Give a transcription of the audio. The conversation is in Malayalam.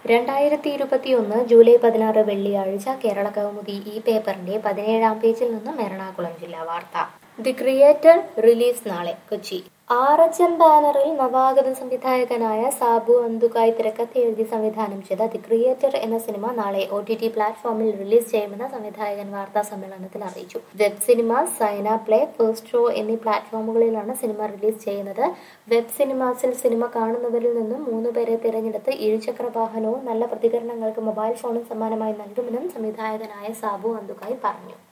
രണ്ടായിരത്തി ഇരുപത്തിയൊന്ന് ജൂലൈ പതിനാറ് വെള്ളിയാഴ്ച കേരള കൗമുദി ഈ പേപ്പറിന്റെ പതിനേഴാം പേജിൽ നിന്നും എറണാകുളം ജില്ലാ വാർത്ത ദി ക്രിയേറ്റർ റിലീസ് നാളെ കൊച്ചി ആർ എച്ച് എം ബാനറിൽ നവാഗത സംവിധായകനായ സാബു അന്തുകായ് തിരക്കഥ എഴുതി സംവിധാനം ചെയ്ത ദി ക്രിയേറ്റർ എന്ന സിനിമ നാളെ ഒ ടി ടി പ്ലാറ്റ്ഫോമിൽ റിലീസ് ചെയ്യുമെന്ന് സംവിധായകൻ വാർത്താ സമ്മേളനത്തിൽ അറിയിച്ചു web cinema Saina play first show എന്നീ പ്ലാറ്റ്ഫോമുകളിലാണ് സിനിമ റിലീസ് ചെയ്യുന്നത് വെബ് സിനിമാസിൽ സിനിമ കാണുന്നവരിൽ നിന്നും മൂന്ന് പേരെ തിരഞ്ഞെടുത്ത് ഇരുചക്ര വാഹനവും നല്ല പ്രതികരണങ്ങൾക്ക് മൊബൈൽ ഫോണും സമ്മാനമായി നൽകുമെന്നും സംവിധായകനായ സാബു അന്തുകായ് പറഞ്ഞു